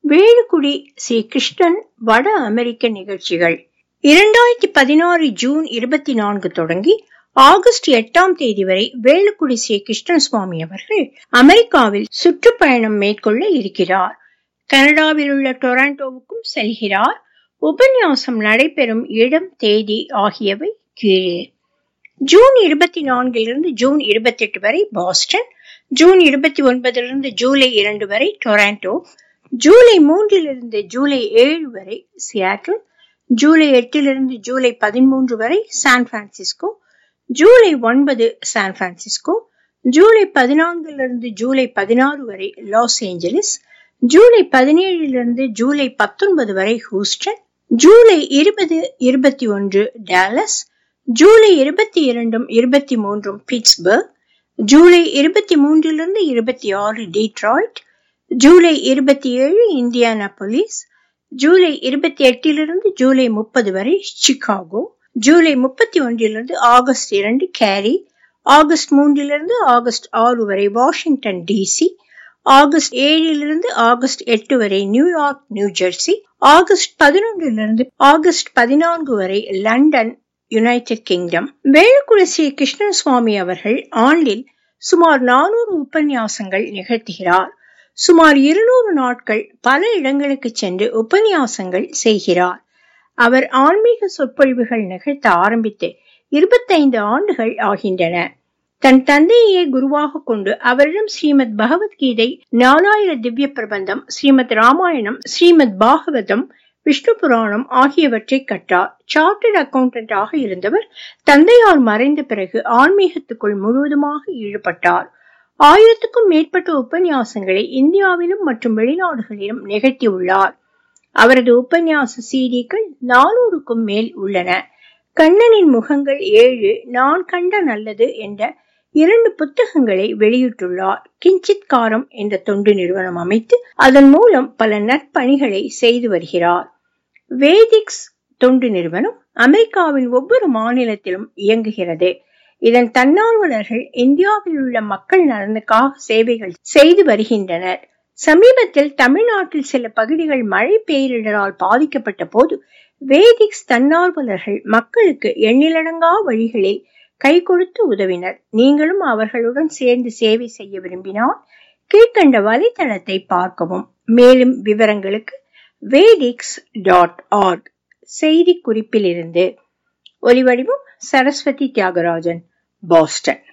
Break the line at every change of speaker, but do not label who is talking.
வேலுக்குடி ஸ்ரீ கிருஷ்ணன் வட அமெரிக்க நிகழ்ச்சிகள் இரண்டாயிரத்தி பதினாறு ஜூன் இருபத்தி நான்கு தொடங்கி ஆகஸ்ட் எட்டாம் தேதி வரை வேலுக்குடி ஸ்ரீ கிருஷ்ணன் சுவாமி அவர்கள் அமெரிக்காவில் சுற்றுப்பயணம் மேற்கொள்ள இருக்கிறார் கனடாவில் உள்ள டொராண்டோவுக்கும் செல்கிறார் உபன்யாசம் நடைபெறும் இடம் தேதி ஆகியவை கீழே ஜூன் இருபத்தி நான்கிலிருந்து ஜூன் இருபத்தி எட்டு வரை பாஸ்டன் ஜூன் இருபத்தி ஒன்பதிலிருந்து ஜூலை இரண்டு வரை டொராண்டோ ஜூலை மூன்றிலிருந்து ஜூலை ஏழு வரை சியாட்டில் ஜூலை எட்டிலிருந்து ஜூலை பதிமூன்று வரை சான் பிரான்சிஸ்கோ ஜூலை ஒன்பது சான் பிரான்சிஸ்கோ ஜூலை பதினான்கிலிருந்து ஜூலை பதினாறு வரை லாஸ் ஏஞ்சலிஸ் ஜூலை பதினேழிலிருந்து ஜூலை பத்தொன்பது வரை ஹூஸ்டன் ஜூலை இருபது இருபத்தி ஒன்று டேலஸ் ஜூலை இருபத்தி இரண்டும் இருபத்தி மூன்றும் பிட்ஸ்பர்க் ஜூலை இருபத்தி மூன்றிலிருந்து இருபத்தி ஆறு டீட்ராய்ட் ஜூலை இருபத்தி ஏழு இந்தியானாபொலிஸ் ஜூலை இருபத்தி எட்டிலிருந்து ஜூலை முப்பது வரை சிகாகோ ஜூலை முப்பத்தி ஒன்றிலிருந்து ஆகஸ்ட் இரண்டு கேரி ஆகஸ்ட் மூன்றிலிருந்து ஆகஸ்ட் ஆறு வரை வாஷிங்டன் டிசி ஆகஸ்ட் ஏழிலிருந்து ஆகஸ்ட் எட்டு வரை நியூயார்க் நியூ ஜெர்சி ஆகஸ்ட் பதினொன்றிலிருந்து ஆகஸ்ட் பதினான்கு வரை London United Kingdom Velukkudi Sri Krishnan Swami அவர்கள் ஆண்டில் சுமார் நானூறு உபன்யாசங்கள் நிகழ்த்துகிறார் சுமார் இருநூறு நாட்கள் பல இடங்களுக்கு சென்று உபன்யாசங்கள் செய்கிறார் அவர் ஆன்மீக சொற்பொழிவுகள் நிகழ்த்த ஆரம்பித்து இருபத்தைந்து ஆண்டுகள் ஆகின்றன தன் தந்தையே குருவாக கொண்டு அவரிடம் ஸ்ரீமத் பகவத்கீதை நாலாயிர திவ்ய பிரபந்தம் ஸ்ரீமத் ராமாயணம் ஸ்ரீமத் பாகவதம் விஷ்ணு புராணம் ஆகியவற்றை கற்றார் சார்ட்டர்ட் அக்கவுண்டன்ட் ஆக இருந்தவர் தந்தையார் மறைந்த பிறகு ஆன்மீகத்துக்குள் முழுவதுமாக ஈடுபட்டார் ஆயிரத்துக்கும் மேற்பட்ட உபன்யாசங்களை இந்தியாவிலும் மற்றும் வெளிநாடுகளிலும் நிகழ்த்தியுள்ளார் அவரது உபன்யாச சீடிகள் நானூறுக்கும் மேல் உள்ளன கண்ணனின் முகங்கள் ஏழு நான் கண்ட நல்லது என்ற இரண்டு புத்தகங்களை வெளியிட்டுள்ளார் கிஞ்சித் காரம் என்ற தொண்டு நிறுவனம் அமைத்து அதன் மூலம் பல நற்பணிகளை செய்து வருகிறார் வேதிக்ஸ் தொண்டு நிறுவனம் அமெரிக்காவின் ஒவ்வொரு மாநிலத்திலும் இயங்குகிறது இதன் தன்னார்வலர்கள் இந்தியாவில் உள்ள மக்கள் நலனுக்காக சேவைகள் செய்து வருகின்றனர் சமீபத்தில் தமிழ்நாட்டில் சில பகுதிகள் மழை பேரிடரால் பாதிக்கப்பட்ட போது வேதிக்ஸ் தன்னார்வலர்கள் மக்களுக்கு எண்ணிலடங்கா வழிகளில் கை கொடுத்து உதவினர் நீங்களும் அவர்களுடன் சேர்ந்து சேவை செய்ய விரும்பினால் கீழ்கண்ட வலைத்தளத்தை பார்க்கவும் மேலும் விவரங்களுக்கு வேடிக்ஸ் டாட் ஆர்க் செய்தி குறிப்பிலிருந்து ஒலிவடிவம் சரஸ்வதி தியாகராஜன் பாஸ்டன்